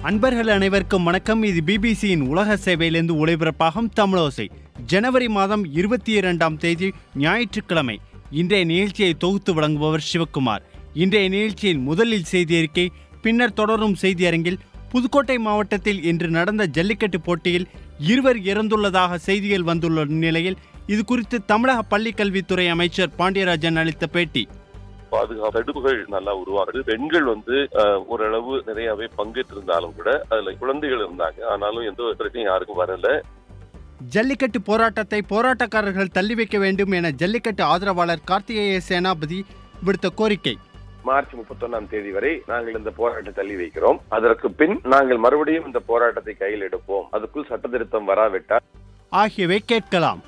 அன்பர்கள் அனைவருக்கும் வணக்கம் இது பிபிசியின் உலக சேவையிலிருந்து ஒளிபரப்பாகும் தமிழோசை ஜனவரி மாதம் இருபத்தி இரண்டாம் தேதி ஞாயிற்றுக்கிழமை இன்றைய நிகழ்ச்சியை தொகுத்து வழங்குபவர் சிவக்குமார் இன்றைய நிகழ்ச்சியில் முதலில் செய்தி அறிக்கை பின்னர் தொடரும் செய்தி அரங்கில் புதுக்கோட்டை மாவட்டத்தில் இன்று நடந்த ஜல்லிக்கட்டு போட்டியில் இருவர் இறந்துள்ளதாக செய்திகள் வந்துள்ள நிலையில் இது குறித்து தமிழக பள்ளிக்கல்வித்துறை அமைச்சர் பாண்டியராஜன் அளித்த பேட்டி பாதுகாப்பு தடுப்புகள் நல்லா உருவாகுது பெண்கள் வந்து அஹ், ஓரளவு நிறையவே பங்கேற்றிருந்தாலும் கூட அதுல குழந்தைகள் இருந்தாங்க ஆனாலும் எந்த ஒரு பிரச்சனையும் யாருக்கும் வரல ஜல்லிக்கட்டு போராட்டத்தை போராட்டக்காரர்கள் தள்ளி வைக்க வேண்டும் என ஜல்லிக்கட்டு ஆதரவாளர் கார்த்திகேய சேனாபதி விடுத்த கோரிக்கை மார்ச் முப்பத்தொன்னாம் தேதி வரை நாங்கள் இந்த போராட்டத்தை தள்ளி வைக்கிறோம் அதற்கு பின் நாங்கள் மறுபடியும் இந்த போராட்டத்தை கையில் எடுப்போம் அதுக்குள் சட்ட திருத்தம் வராவிட்டால் ஆகியவை கேட்கலாம்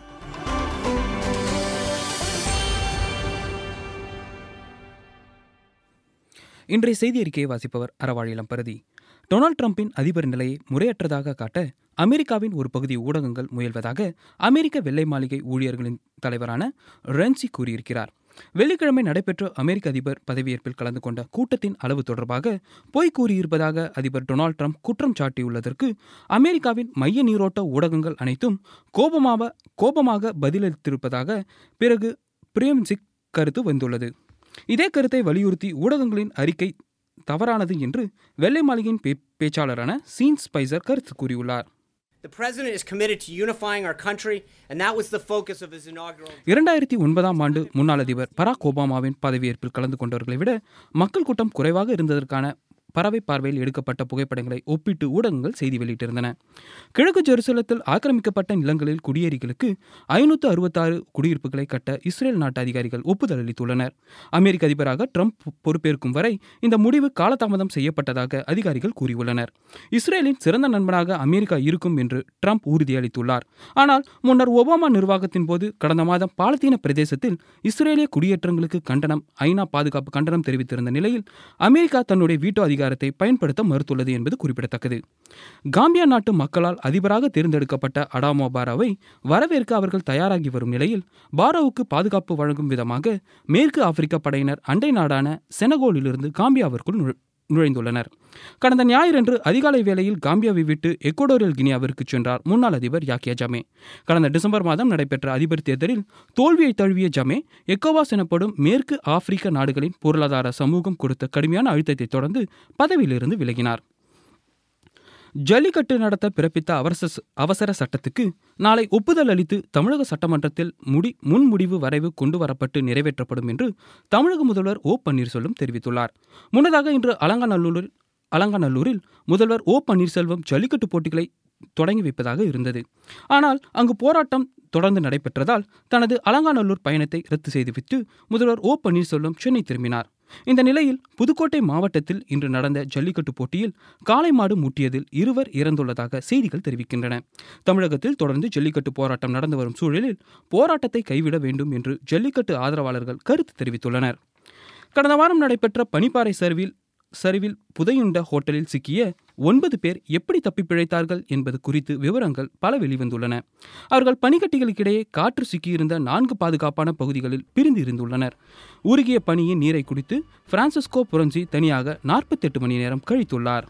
இன்றைய செய்தி அறிக்கையை வாசிப்பவர் அறவாழிலம் பரதி டொனால்ட் ட்ரம்பின் அதிபர் நிலையை முறையற்றதாக காட்ட அமெரிக்காவின் ஒரு பகுதி ஊடகங்கள் முயல்வதாக அமெரிக்க வெள்ளை மாளிகை ஊழியர்களின் தலைவரான ரென்சி கூறியிருக்கிறார் வெள்ளிக்கிழமை நடைபெற்ற அமெரிக்க அதிபர் பதவியேற்பில் கலந்து கொண்ட கூட்டத்தின் அளவு தொடர்பாக பொய் கூறியிருப்பதாக அதிபர் டொனால்ட் ட்ரம்ப் குற்றம் சாட்டியுள்ளதற்கு அமெரிக்காவின் மைய நீரோட்ட ஊடகங்கள் அனைத்தும் கோபமாக கோபமாக பதிலளித்திருப்பதாக பிறகு பிரேம்சிக் கருத்து வந்துள்ளது இதே கருத்தை வலியுறுத்தி ஊடகங்களின் அறிக்கை தவறானது என்று வெள்ளை மாளிகையின் பே- பேச்சாளரான சீன் ஸ்பைசர் கருத்து கூறியுள்ளார் The president is committed to unifying our country, and that was the focus of his inaugural. இரண்டாயிரத்தி ஒன்பதாம் ஆண்டு முன்னாள் அதிபர் பராக் ஒபாமாவின் பதவியேற்பில் கலந்து கொண்டவர்களை விட மக்கள் கூட்டம் குறைவாக இருந்ததற்கான பறவை பார்வையில் எடுக்கப்பட்ட புகைப்படங்களை ஒப்பிட்டு ஊடகங்கள் செய்தி வெளியிட்டிருந்தன கிழக்கு ஜெருசலத்தில் ஆக்கிரமிக்கப்பட்ட நிலங்களில் குடியேறிகளுக்கு ஐநூற்று அறுபத்தாறு குடியிருப்புகளை கட்ட இஸ்ரேல் நாட்டு அதிகாரிகள் ஒப்புதல் அளித்துள்ளனர் அமெரிக்க அதிபராக ட்ரம்ப் பொறுப்பேற்கும் வரை இந்த முடிவு காலதாமதம் செய்யப்பட்டதாக அதிகாரிகள் கூறியுள்ளனர் இஸ்ரேலின் சிறந்த நண்பனாக அமெரிக்கா இருக்கும் என்று ட்ரம்ப் உறுதியளித்துள்ளார் ஆனால் முன்னர் ஒபாமா நிர்வாகத்தின் போது கடந்த மாதம் பாலத்தீன பிரதேசத்தில் இஸ்ரேலிய குடியேற்றங்களுக்கு கண்டனம் ஐநா பாதுகாப்பு கண்டனம் தெரிவித்திருந்த நிலையில் அமெரிக்கா தன்னுடைய வீட்டோ அதிகாரத்தை பயன்படுத்த மறுத்துள்ளது என்பது குறிப்பிடத்தக்கது காம்பியா நாட்டு மக்களால் அதிபராக தேர்ந்தெடுக்கப்பட்ட அடாமோ பாராவை வரவேற்க அவர்கள் தயாராகி வரும் நிலையில் பாரோவுக்கு பாதுகாப்பு வழங்கும் விதமாக மேற்கு ஆப்பிரிக்க படையினர் அண்டை நாடான செனகோலிலிருந்து காம்பியாவிற்குள் நுழை- நுழைந்துள்ளனர் கடந்த ஞாயிறன்று அதிகாலை வேளையில் காம்பியாவை விட்டு எக்குவடோரியல் கினியாவிற்கு சென்றார் முன்னாள் அதிபர் யாக்கியா ஜமே கடந்த டிசம்பர் மாதம் நடைபெற்ற அதிபர் தேர்தலில் தோல்வியை தழுவிய ஜமே எக்கோவாஸ் எனப்படும் மேற்கு ஆப்பிரிக்க நாடுகளின் பொருளாதார சமூகம் கொடுத்த கடுமையான அழுத்தத்தை தொடர்ந்து பதவியிலிருந்து விலகினார் ஜல்லிக்கட்டு நடத்த பிறப்பித்த அவசர அவசர சட்டத்துக்கு நாளை ஒப்புதல் அளித்து தமிழக சட்டமன்றத்தில் முடி முன்முடிவு வரைவு கொண்டு வரப்பட்டு நிறைவேற்றப்படும் என்று தமிழக முதல்வர் ஓ பன்னீர்செல்வம் தெரிவித்துள்ளார் முன்னதாக இன்று அலங்காநல்லூரில் அலங்காநல்லூரில் முதல்வர் ஓ பன்னீர்செல்வம் ஜல்லிக்கட்டு போட்டிகளை தொடங்கி வைப்பதாக இருந்தது ஆனால் அங்கு போராட்டம் தொடர்ந்து நடைபெற்றதால் தனது அலங்காநல்லூர் பயணத்தை ரத்து செய்துவிட்டு முதல்வர் ஓ பன்னீர்செல்வம் சென்னை திரும்பினார் இந்த நிலையில் புதுக்கோட்டை மாவட்டத்தில் இன்று நடந்த ஜல்லிக்கட்டு போட்டியில் காளை மாடு முட்டியதில் இருவர் இறந்துள்ளதாக செய்திகள் தெரிவிக்கின்றன தமிழகத்தில் தொடர்ந்து ஜல்லிக்கட்டு போராட்டம் நடந்து வரும் சூழலில் போராட்டத்தை கைவிட வேண்டும் என்று ஜல்லிக்கட்டு ஆதரவாளர்கள் கருத்து தெரிவித்துள்ளனர் கடந்த வாரம் நடைபெற்ற பனிப்பாறை சரிவில் சரிவில் புதையுண்ட ஹோட்டலில் சிக்கிய ஒன்பது பேர் எப்படி தப்பி பிழைத்தார்கள் என்பது குறித்து விவரங்கள் பல வெளிவந்துள்ளன அவர்கள் பனிக்கட்டிகளுக்கிடையே காற்று சிக்கியிருந்த நான்கு பாதுகாப்பான பகுதிகளில் பிரிந்து இருந்துள்ளனர் உருகிய பனியின் நீரை குடித்து பிரான்சிஸ்கோ புரஞ்சி தனியாக நாற்பத்தெட்டு மணி நேரம் கழித்துள்ளார்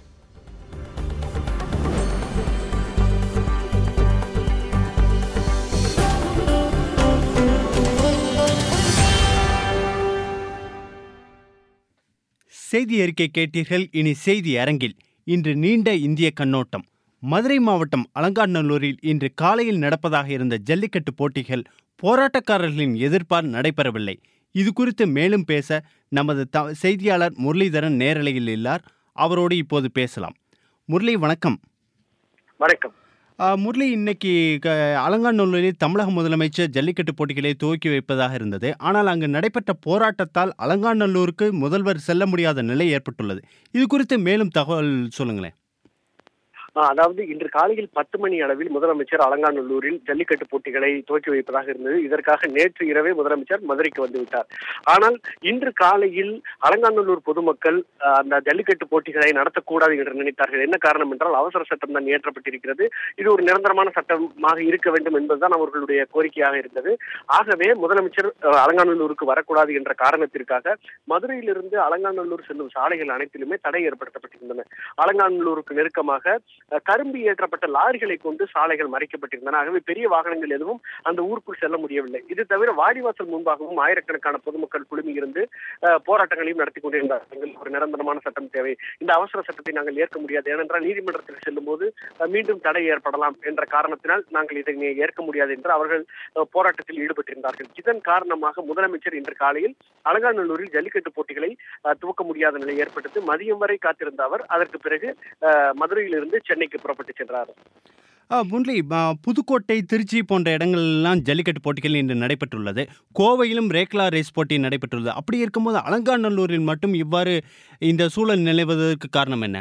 செய்தி அறிக்கை கேட்டீர்கள் இனி செய்தி அரங்கில் இன்று நீண்ட இந்திய கண்ணோட்டம் மதுரை மாவட்டம் அலங்காநல்லூரில் இன்று காலையில் நடப்பதாக இருந்த ஜல்லிக்கட்டு போட்டிகள் போராட்டக்காரர்களின் எதிர்ப்பால் நடைபெறவில்லை இது குறித்து மேலும் பேச நமது த செய்தியாளர் முரளிதரன் நேரலையில் இல்லார் அவரோடு இப்போது பேசலாம் முரளி வணக்கம் வணக்கம் ஆ, முரளி இன்னைக்கு க- அலங்காநல்லூரில் தமிழக முதலமைச்சர் ஜல்லிக்கட்டு போட்டிகளை துவக்கி வைப்பதாக இருந்தது ஆனால் அங்கு நடைபெற்ற போராட்டத்தால் அலங்காநல்லூருக்கு முதல்வர் செல்ல முடியாத நிலை ஏற்பட்டுள்ளது இது குறித்து மேலும் தகவல் சொல்லுங்களேன் ஆஹ் அதாவது இன்று காலையில் பத்து மணி அளவில் முதலமைச்சர் அலங்காநல்லூரில் ஜல்லிக்கட்டு போட்டிகளை துவக்கி வைப்பதாக இருந்தது இதற்காக நேற்று இரவே முதலமைச்சர் மதுரைக்கு வந்து விட்டார் ஆனால் இன்று காலையில் அலங்காநல்லூர் பொதுமக்கள் ஆஹ் அந்த ஜல்லிக்கட்டு போட்டிகளை நடத்தக்கூடாது என்று நினைத்தார்கள் என்ன காரணம் என்றால் அவசர சட்டம் தான் இயற்றப்பட்டிருக்கிறது இது ஒரு நிரந்தரமான சட்டமாக இருக்க வேண்டும் என்பதுதான் அவர்களுடைய கோரிக்கையாக இருந்தது ஆகவே முதலமைச்சர் ஆஹ் அலங்காநல்லூருக்கு வரக்கூடாது என்ற காரணத்திற்காக மதுரையிலிருந்து அலங்காநல்லூர் செல்லும் சாலைகள் அனைத்திலுமே தடை ஏற்படுத்தப்பட்டிருந்தன அலங்காநல்லூருக்கு நெருக்கமாக அஹ், கரும்பு ஏற்றப்பட்ட லாரிகளை கொண்டு சாலைகள் மறைக்கப்பட்டிருந்தன ஆகவே பெரிய வாகனங்கள் எதுவும் அந்த ஊருக்குள் செல்ல முடியவில்லை இது தவிர வாடிவாசல் முன்பாகவும் ஆயிரக்கணக்கான பொதுமக்கள் குழுமி இருந்து அஹ், போராட்டங்களையும் நடத்தி கொண்டிருந்தார்கள் எங்களுக்கு ஒரு நிரந்தரமான சட்டம் தேவை இந்த அவசர சட்டத்தை நாங்கள் ஏற்க முடியாது ஏனென்றால் நீதிமன்றத்தில் செல்லும் போது அஹ், மீண்டும் தடை ஏற்படலாம் என்ற காரணத்தினால் நாங்கள் இதை ஏற்க முடியாது என்று அவர்கள் அஹ், போராட்டத்தில் ஈடுபட்டிருந்தார்கள் இதன் காரணமாக முதலமைச்சர் இன்று காலையில் அலங்காநல்லூரில் ஜல்லிக்கட்டு போட்டிகளை அஹ், துவக்க முடியாத நிலை ஏற்பட்டது மதியம் வரை காத்திருந்த அவர் அதற்கு பிறகு அஹ், மதுரையிலிருந்து சென்னைக்கு புறப்பட்டு சென்றார் ஆ, முரளி ஆ, புதுக்கோட்டை திருச்சி போன்ற இடங்கள்லாம் ஜல்லிக்கட்டு போட்டிகள் இன்று நடைபெற்றுள்ளது கோவையிலும் ரேக்லா ரேஸ் போட்டி நடைபெற்றுள்ளது அப்படி இருக்கும்போது அலங்காநல்லூரில் மட்டும் இவ்வாறு இந்த சூழல் நிலவுவதற்கு காரணம் என்ன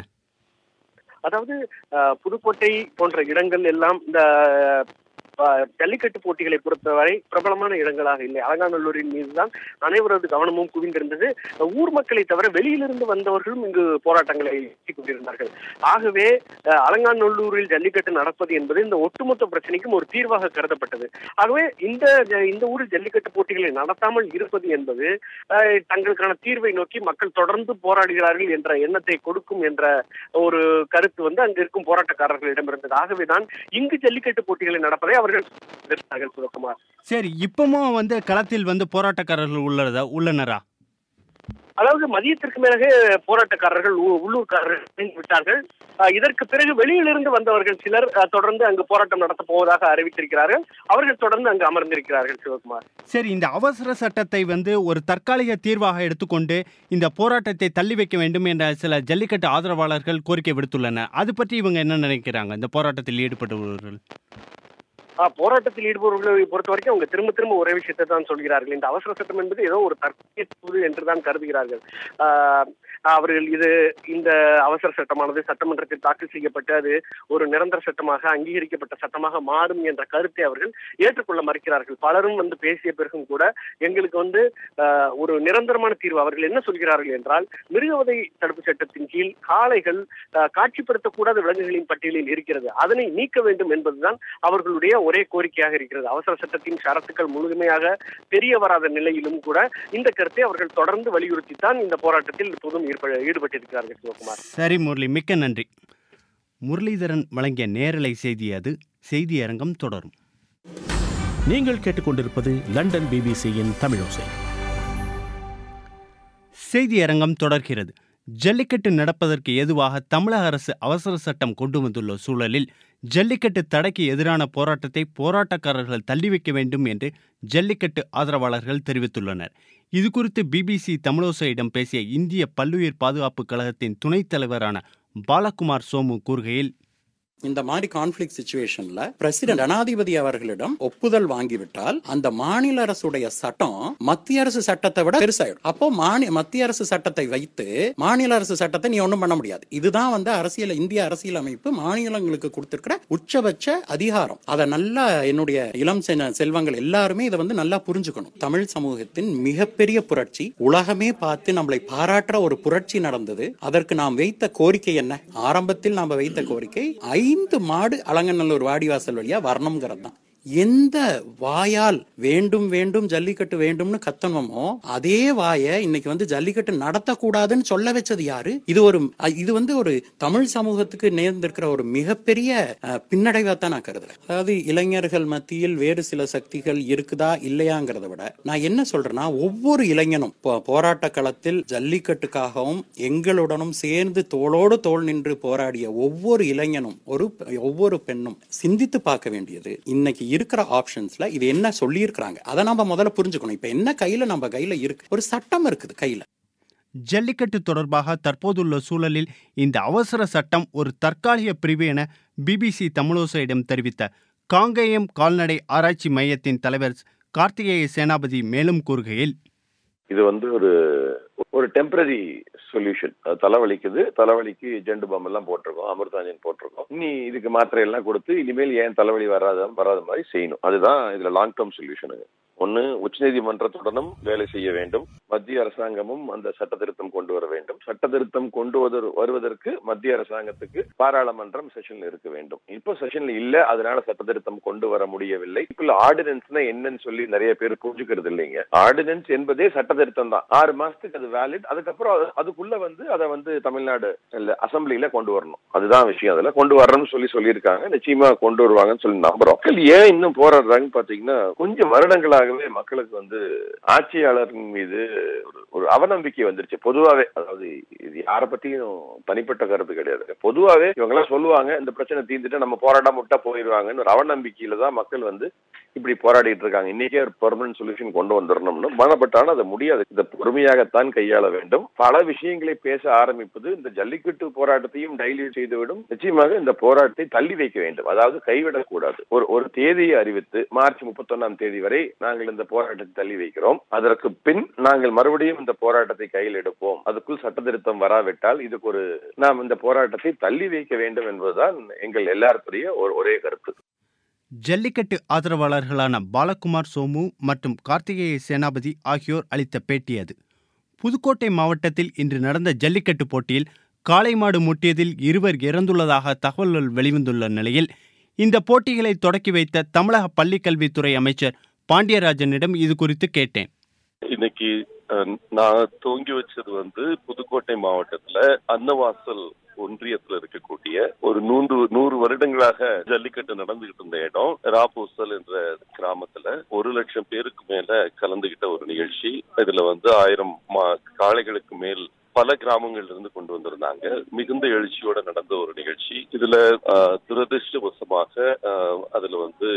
அதாவது அஹ், புதுக்கோட்டை போன்ற இடங்கள் எல்லாம் இந்த அஹ், ஜல்லிக்கட்டு போட்டிகளை பொறுத்தவரை பிரபலமான இடங்களாக இல்லை அலங்காநல்லூரின் மீதுதான் அனைவரது கவனமும் குவிந்திருந்தது ஊர் மக்களை தவிர வெளியிலிருந்து வந்தவர்களும் இங்கு போராட்டங்களை நடத்திக் கொண்டிருந்தார்கள் ஆகவே அஹ், அலங்காநல்லூரில் ஜல்லிக்கட்டு நடப்பது என்பது இந்த ஒட்டுமொத்த பிரச்சனைக்கும் ஒரு தீர்வாக கருதப்பட்டது ஆகவே இந்த ஜ- இந்த ஊரில் ஜல்லிக்கட்டு போட்டிகளை நடத்தாமல் இருப்பது என்பது அஹ், தங்களுக்கான தீர்வை நோக்கி மக்கள் தொடர்ந்து போராடுகிறார்கள் என்ற எண்ணத்தை கொடுக்கும் என்ற ஒரு கருத்து வந்து அங்கு இருக்கும் போராட்டக்காரர்களிடம் இருந்தது ஆகவேதான் இங்கு ஜல்லிக்கட்டு போட்டிகளை நடப்பதை அவர்கள் எதிர்த்தார்கள் சிவகுமார் சரி இப்பவும் வந்து களத்தில் வந்து போராட்டக்காரர்கள் உள்ளதா உள்ளனரா அதாவது மதியத்திற்கு மேலே போராட்டக்காரர்கள் உ- உள்ளூர்காரர்கள் இணைந்து விட்டார்கள் அஹ், இதற்கு பிறகு வெளியிலிருந்து வந்தவர்கள் சிலர் அஹ், தொடர்ந்து அங்கு போராட்டம் நடத்தப் போவதாக அறிவித்திருக்கிறார்கள் அவர்கள் தொடர்ந்து அங்கு அமர்ந்திருக்கிறார்கள் சிவகுமார் சரி இந்த அவசர சட்டத்தை வந்து ஒரு தற்காலிக தீர்வாக எடுத்துக்கொண்டு இந்த போராட்டத்தை தள்ளி வைக்க வேண்டும் என்ற சில ஜல்லிக்கட்டு ஆதரவாளர்கள் கோரிக்கை விடுத்துள்ளனர் அது பற்றி இவங்க என்ன நினைக்கிறாங்க இந்த போராட்டத்தில் ஈடுபட்டவர்கள் ஆஹ் போராட்டத்தில் ஈடுபவர்களை பொறுத்த வரைக்கும் அவங்க திரும்ப திரும்ப ஒரே விஷயத்தை தான் சொல்கிறார்கள் இந்த அவசர சட்டம் என்பது ஏதோ ஒரு தற்கொலை என்று தான் கருதுகிறார்கள் ஆஹ் அவர்கள் இது இந்த அவசர சட்டமானது சட்டமன்றத்தில் தாக்கல் செய்யப்பட்டு அது ஒரு நிரந்தர சட்டமாக அங்கீகரிக்கப்பட்ட சட்டமாக மாறும் என்ற கருத்தை அவர்கள் ஏற்றுக்கொள்ள மறுக்கிறார்கள் பலரும் வந்து பேசிய பிறகும் கூட எங்களுக்கு வந்து ஆஹ் ஒரு நிரந்தரமான தீர்வு அவர்கள் என்ன சொல்கிறார்கள் என்றால் மிருகவதை தடுப்பு சட்டத்தின் கீழ் காளைகள் ஆஹ் காட்சிப்படுத்தக்கூடாத விலங்குகளின் பட்டியலில் இருக்கிறது அதனை நீக்க வேண்டும் என்பதுதான் அவர்களுடைய ஒரே கோரிக்கையாக இருக்கிறது அவசர சட்டத்தின் ஷரத்துக்கள் முழுமையாக தெரிய வராத நிலையிலும் கூட இந்த கருத்தை அவர்கள் தொடர்ந்து வலியுறுத்தித்தான் இந்த போராட்டத்தில் இப்போதும் ஈடுப- ஈடுபட்டிருக்கிறார்கள் சிவகுமார் சரி முரளி மிக்க நன்றி முரளிதரன் வழங்கிய நேரலை செய்தி அது செய்தி அரங்கம் தொடரும் நீங்கள் கேட்டுக்கொண்டிருப்பது லண்டன் பிபிசியின் தமிழோசை செய்தி அரங்கம் தொடர்கிறது ஜல்லிக்கட்டு நடப்பதற்கு ஏதுவாக தமிழக அரசு அவசர சட்டம் கொண்டு வந்துள்ள சூழலில் ஜல்லிக்கட்டு தடைக்கு எதிரான போராட்டத்தை போராட்டக்காரர்கள் தள்ளி வைக்க வேண்டும் என்று ஜல்லிக்கட்டு ஆதரவாளர்கள் தெரிவித்துள்ளனர் இது குறித்து பிபிசி தமிழோசையிடம் பேசிய இந்திய பல்லுயிர் பாதுகாப்பு கழகத்தின் துணைத் தலைவரான பாலகுமார் சோமு கூறுகையில் இந்த மாதிரி கான்ஃபிளிக் சுச்சுவேஷன்ல பிரசிடென்ட் ஜனாதிபதி அவர்களிடம் ஒப்புதல் வாங்கிவிட்டால் அந்த மாநில அரசுடைய சட்டம் மத்திய அரசு சட்டத்தை விட பெருசாயிடும் அப்போ மாநில மத்திய அரசு சட்டத்தை வைத்து மாநில அரசு சட்டத்தை நீ ஒண்ணும் பண்ண முடியாது இதுதான் வந்து அரசியல் இந்திய அரசியல் அமைப்பு மாநிலங்களுக்கு கொடுத்திருக்கிற உச்சபட்ச அதிகாரம் அதை நல்லா என்னுடைய இளம் செ- செல்வங்கள் எல்லாருமே இதை வந்து நல்லா புரிஞ்சுக்கணும் தமிழ் சமூகத்தின் மிகப்பெரிய புரட்சி உலகமே பார்த்து நம்மளை பாராட்டுற ஒரு புரட்சி நடந்தது அதற்கு நாம் வைத்த கோரிக்கை என்ன ஆரம்பத்தில் நாம் வைத்த கோரிக்கை ஐந்து மாடு அலங்கநல்லூர் வாடிவாசல் வழியா வரணுங்கிறது தான் எந்த வாயால் வேண்டும் வேண்டும் ஜல்லிக்கட்டு வேண்டும்னு கத்தனமோ அதே வாயை இன்னைக்கு வந்து ஜல்லிக்கட்டு நடத்தக்கூடாதுன்னு சொல்ல வச்சது யாரு இது ஒரு அ, இது வந்து ஒரு தமிழ் சமூகத்துக்கு நேர்ந்திருக்கிற ஒரு மிகப்பெரிய பின்னடைவா தான் நான் கருதுறேன் அதாவது இளைஞர்கள் மத்தியில் வேறு சில சக்திகள் இருக்குதா இல்லையாங்கிறத விட நான் என்ன சொல்றேன்னா ஒவ்வொரு இளைஞனும் போ- போராட்ட களத்தில் ஜல்லிக்கட்டுக்காகவும் எங்களுடனும் சேர்ந்து தோளோடு தோள் நின்று போராடிய ஒவ்வொரு இளைஞனும் ஒரு ஒவ்வொரு பெண்ணும் சிந்தித்து பார்க்க வேண்டியது இன்னைக்கு இருக்கிற ஆப்ஷன்ஸ்ல இது என்ன சொல்லியிருக்கிறாங்க அதை நம்ம முதல்ல புரிஞ்சுக்கணும் இப்ப என்ன கையில நம்ம கையில இருக்கு ஒரு சட்டம் இருக்குது கையில ஜல்லிக்கட்டு தொடர்பாக தற்போதுள்ள சூழலில் இந்த அவசர சட்டம் ஒரு தற்காலிக பிரிவு என பிபிசி தமிழோசையிடம் தெரிவித்த காங்கேயம் கால்நடை ஆராய்ச்சி மையத்தின் தலைவர் கார்த்திகேய சேனாபதி மேலும் கூறுகையில் இது வந்து ஒரு ஒரு டெம்பரரி சொல்யூஷன் தலைவலிக்குது தலைவலிக்கு ஜெண்டு பாம் எல்லாம் போட்டிருக்கோம் அமிர்தாஞ்சன் போட்டிருக்கோம் இனி இதுக்கு மாத்திரை எல்லாம் கொடுத்து இனிமேல் ஏன் தலைவலி வராத வராத மாதிரி செய்யணும் அதுதான் இதுல லாங் டேர்ம் சொல்யூஷனுங்க ஒன்னு உச்சநீதிமன்றத்துடனும் வேலை செய்ய வேண்டும் மத்திய அரசாங்கமும் அந்த சட்ட திருத்தம் கொண்டு வர வேண்டும் சட்ட திருத்தம் கொண்டு வரு- வருவதற்கு மத்திய அரசாங்கத்துக்கு பாராளுமன்றம் செஷன்ல இருக்க வேண்டும் இப்போ செஷன்ல இல்ல அதனால சட்ட திருத்தம் கொண்டு வர முடியவில்லை இப்போ ஆர்டினன்ஸ்னா என்னன்னு சொல்லி நிறைய பேர் புரிஞ்சுக்கிறது இல்லைங்க ஆர்டினன்ஸ் என்பதே சட்ட திருத்தம் தான் ஆறு மாசத்துக்கு அது வேலிட் அதுக்கப்புறம் அது- அதுக்குள்ள வந்து அதை வந்து தமிழ்நாடு இல்ல அசம்பிளில கொண்டு வரணும் அதுதான் விஷயம் அதுல கொண்டு வரணும்னு சொல்லி சொல்லியிருக்காங்க நிச்சயமா கொண்டு வருவாங்கன்னு சொல்லி நம்புறோம் மக்கள் ஏன் இன்னும் போராடுறாங்கன்னு பாத்தீங்கன்னா கொஞ்சம் வருடங்களாகவே மக்களுக்கு வந்து ஆட்சியாளரின் மீது ஒரு ஒரு அவநம்பிக்கை வந்துருச்சு பொதுவாவே அதாவது இது யார பத்தியும் தனிப்பட்ட கருத்து கிடையாது பொதுவாவே இவங்க எல்லாம் சொல்லுவாங்க இந்த பிரச்சனை தீர்ந்துட்டு நம்ம போராடாம விட்டா போயிடுவாங்கன்னு ஒரு அவநம்பிக்கையில தான் மக்கள் வந்து இப்படி போராடிட்டு இருக்காங்க இன்னைக்கே ஒரு பெர்மனன்ட் சொல்யூஷன் கொண்டு வந்துடணும்னு மனப்பட்டாலும் அது முடியாது இதை பொறுமையாகத்தான் கையாள வேண்டும் பல விஷயங்களை பேச ஆரம்பிப்பது இந்த ஜல்லிக்கட்டு போராட்டத்தையும் டைல்யூட் செய்துவிடும் நிச்சயமாக இந்த போராட்டத்தை தள்ளி வைக்க வேண்டும் அதாவது கைவிடக்கூடாது ஒரு ஒரு தேதியை அறிவித்து மார்ச் முப்பத்தொன்னாம் தேதி வரை நாங்கள் இந்த போராட்டத்தை தள்ளி வைக்கிறோம் அதற்கு பின் நாங்கள் மறுபடியும் இந்த போராட்டத்தை கையில் எடுப்போம் அதுக்குள் சட்ட திருத்தம் வராவிட்டால் இதுக்கு ஒரு நாம் இந்த போராட்டத்தை தள்ளி வைக்க வேண்டும் என்பதுதான் எங்கள் எல்லாருக்குரிய ஒரு ஒரே கருத்து ஜல்லிக்கட்டு ஆதரவாளர்களான பாலகுமார் சோமு மற்றும் கார்த்திகேய சேனாபதி ஆகியோர் அளித்த பேட்டி அது புதுக்கோட்டை மாவட்டத்தில் இன்று நடந்த ஜல்லிக்கட்டு போட்டியில் காளை மாடு முட்டியதில் இருவர் இறந்துள்ளதாக தகவல்கள் வெளிவந்துள்ள நிலையில் இந்த போட்டிகளை தொடக்கி வைத்த தமிழக பள்ளிக்கல்வித்துறை அமைச்சர் பாண்டியராஜனிடம் இது குறித்து கேட்டேன் இன்னைக்கு அஹ், நான் துவங்கி வச்சது வந்து புதுக்கோட்டை மாவட்டத்துல அன்னவாசல் ஒன்றியத்துல இருக்கக்கூடிய ஒரு நூறு நூறு வருடங்களாக ஜல்லிக்கட்டு நடந்துகிட்டு இருந்த இடம் ராப்பூசல் என்ற கிராமத்துல ஒரு லட்சம் பேருக்கு மேல கலந்துகிட்ட ஒரு நிகழ்ச்சி இதுல வந்து ஆயிரம் மா- காளைகளுக்கு மேல் பல கிராமங்கள்ல இருந்து கொண்டு வந்திருந்தாங்க மிகுந்த எழுச்சியோட நடந்த ஒரு நிகழ்ச்சி இதுல ஆஹ், துரதிர்ஷ்டவசமாக ஆஹ், அதுல வந்து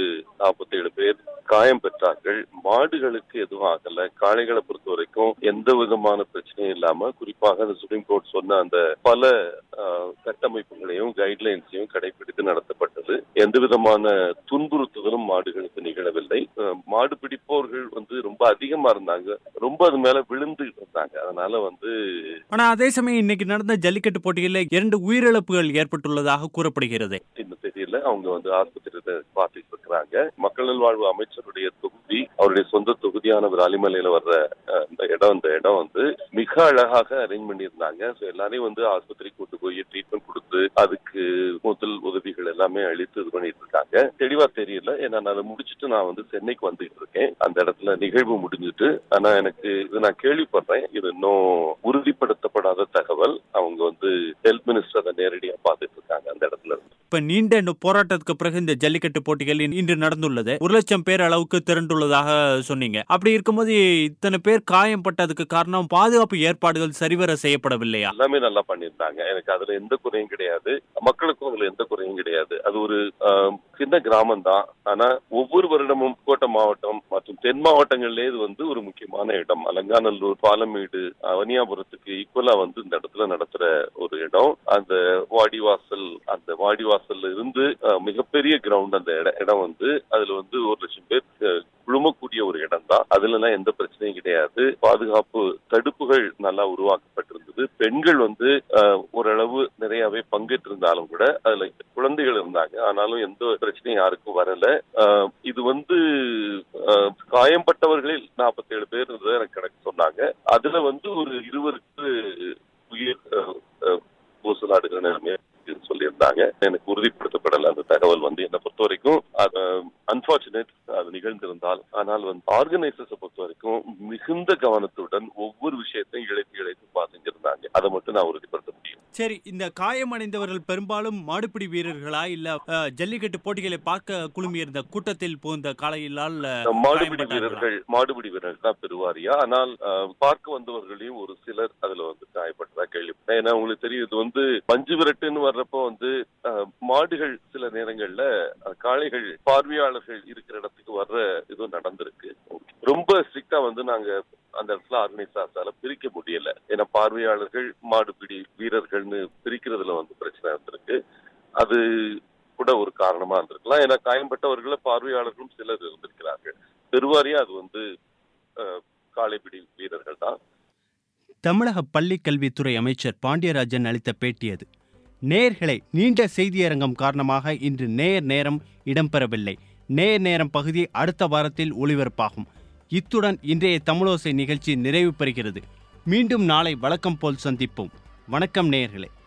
47 பேர் காயம் பெற்றார்கள் மாடுகளுக்கு எதுவும் ஆகல காளைகளை பொறுத்த வரைக்கும் எந்த விதமான பிரச்சனையும் இல்லாம குறிப்பாக அந்த சுப்ரீம் கோர்ட் சொன்ன அந்த பல ஆஹ், கட்டமைப்புகளையும் கைட்லைன்ஸையும் கடைபிடித்து நடத்தப்பட்டது எந்த விதமான துன்புறுத்துதலும் மாடுகளுக்கு நிகழவில்லை ஆஹ், மாடு பிடிப்பவர்கள் வந்து ரொம்ப அதிகமா இருந்தாங்க ரொம்ப அது மேல விழுந்துகிட்டு இருந்தாங்க அதனால வந்து ஆனா அதே சமயம் இன்னைக்கு நடந்த ஜல்லிக்கட்டு போட்டிகளில் இரண்டு உயிரிழப்புகள் ஏற்பட்டுள்ளதாக கூறப்படுகிறது இன்னும் தெரியல அவங்க வந்து ஆஸ்பத்திரியில பார்த்துட்டு இருக்கிறாங்க மக்கள் நல்வாழ்வு அமைச்சருடைய தொகுதி அவருடைய சொந்த தொகுதியான விராலிமலையில வர்ற அஹ், இந்த இடம் இந்த இடம் வந்து மிக அழகாக அரேஞ்ச் பண்ணியிருந்தாங்க ஸோ எல்லாரையும் வந்து ஆஸ்பத்திரி கூட்டு போய் ட்ரீட்மெண்ட் கொடுத்து அதுக்கு முதல் உதவிகள் எல்லாமே அளித்து இது பண்ணிட்டு இருக்காங்க தெளிவா தெரியல ஏன்னா நான் அதை முடிச்சுட்டு நான் வந்து சென்னைக்கு வந்துகிட்டு இருக்கேன் அந்த இடத்துல நிகழ்வு முடிஞ்சிட்டு ஆனா எனக்கு இது நான் கேள்விப்படுறேன் இது இன்னும் உறுதிப்படுத்தப்படாத தகவல் அவங்க வந்து ஹெல்த் மினிஸ்டர் அதை நேரடியா பார்த்துட்டு இருக்காங்க அந்த இடத்துல இருந்து இப்ப நீண்ட இந்த போராட்டத்துக்கு பிறகு இந்த ஜல்லிக்கட்டு போட்டிகள் இன்று நடந்துள்ளது ஒரு லட்சம் பேர் அளவுக்கு திரண்டுள்ளதாக சொன்னீங்க அப்படி இருக்கும்போது இத்தனை பேர் காயம்பட்டதுக்கு காரணம் பாதுகாப்பு ஏற்பாடுகள் சரிவர செய்யப்படவில்லையா எல்லாமே நல்லா பண்ணியிருந்தாங்க எனக்கு அதுல எந்த குறையும் கிடையாது மக்களுக்கும் அதுல எந்த குறையும் கிடையாது அது ஒரு ஆஹ், சின்ன கிராமம் தான் ஆனா ஒவ்வொரு வருடமும் கோட்டை மாவட்டம் மற்றும் தென் மாவட்டங்கள்ல இது வந்து ஒரு முக்கியமான இடம் அலங்காநல்லூர் பாலமேடு அவனியாபுரத்துக்கு ஈக்குவலா வந்து இந்த இடத்துல நடத்துற ஒரு இடம் அந்த வாடிவாசல் அந்த வாடிவாசல்ல இருந்து ஆஹ், மிகப்பெரிய கிரவுண்ட் அந்த இட- இடம் வந்து அதுல வந்து ஒரு லட்சம் பேர் ஆஹ், குழுமக்கூடிய ஒரு இடம் தான் அதுல எல்லாம் எந்த பிரச்சனையும் கிடையாது பாதுகாப்பு தடுப்புகள் நல்லா உருவாக்கப்பட்டிருந்தது பெண்கள் வந்து ஆஹ், ஓரளவு நிறையவே பங்கேற்றிருந்தாலும் கூட அதுல குழந்தைகள் இருந்தாங்க ஆனாலும் எந்த பிரச்சனையும் யாருக்கும் வரல ஆஹ், இது வந்து ஆஹ், காயம்பட்டவர்களில் 47 பேர் இருந்தது எனக்கு கணக்கு சொன்னாங்க அதுல வந்து ஒரு இருவருக்கு உயிர் ஆஹ், ஆஹ், ஊசலாடுகிற நிலைமை இருக்குன்னு சொல்லியிருந்தாங்க எனக்கு உறுதிப்படுத்தப்படல அந்த தகவல் வந்து என்னை பொறுத்த வரைக்கும் அன்பார்ச்சுனேட் அது நிகழ்ந்திருந்தால் ஆனால் வந்து ஆர்கனைசர்ஸை பொறுத்த வரைக்கும் மிகுந்த கவனத்துடன் ஒவ்வொரு விஷயத்தையும் இழைத்து இழைத்து பார்த்துருந்தாங்க அதை மட்டும் நான் உறுதிப்படுத்த முடியும் சரி இந்த காயமடைந்தவர்கள் பெரும்பாலும் மாடுபிடி வீரர்களா இல்ல அஹ், ஜல்லிக்கட்டு போட்டிகளை பார்க்க குழுமியிருந்த கூட்டத்தில் புகுந்த காளையிலால் அஹ், மாடுபிடி காயம்பட்டார்களா? வீரர்கள் மாடுபிடி வீரர்கள் தான் பெருவாரியா ஆனால் அஹ், பார்க்க வந்தவர்களையும் ஒரு சிலர் அதுல வந்து காயப்பட்டதா கேள்விப்பட்டேன் ஏன்னா உங்களுக்கு தெரியும் இது வந்து மஞ்சு விரட்டுன்னு வர்றப்போ வந்து அஹ், மாடுகள் சில நேரங்கள்ல அஹ், காளைகள் பார்வையாளர்கள் இருக்கிற இடத்துக்கு வர்ற இதுவும் நடந்திருக்கு ரொம்ப ஸ்ட்ரிக்டா வந்து நாங்க அந்த இடத்துல ஆர்கனைசர்ஸால பிரிக்க முடியல ஏன்னா பார்வையாளர்கள் மாடுபிடி வீரர்கள்னு பிரிக்கிறதுல வந்து பிரச்சனை இருந்திருக்கு அது கூட ஒரு காரணமா இருந்திருக்கலாம் ஏன்னா காயம்பட்டவர்கள பார்வையாளர்களும் சிலர் இருந்திருக்கிறார்கள் பெருவாரியா அது வந்து அஹ், காளைப்பிடி வீரர்கள் தான் தமிழக பள்ளிக் கல்வித்துறை அமைச்சர் பாண்டியராஜன் அளித்த பேட்டி அது நேயர்களை நீண்ட செய்தியரங்கம் காரணமாக இன்று நேர் நேரம் இடம்பெறவில்லை நேர் நேரம் பகுதி அடுத்த வாரத்தில் ஒளிபரப்பாகும் இத்துடன் இன்றைய தமிழோசை நிகழ்ச்சி நிறைவு பெறுகிறது மீண்டும் நாளை வழக்கம் போல் சந்திப்போம் வணக்கம் நேயர்களே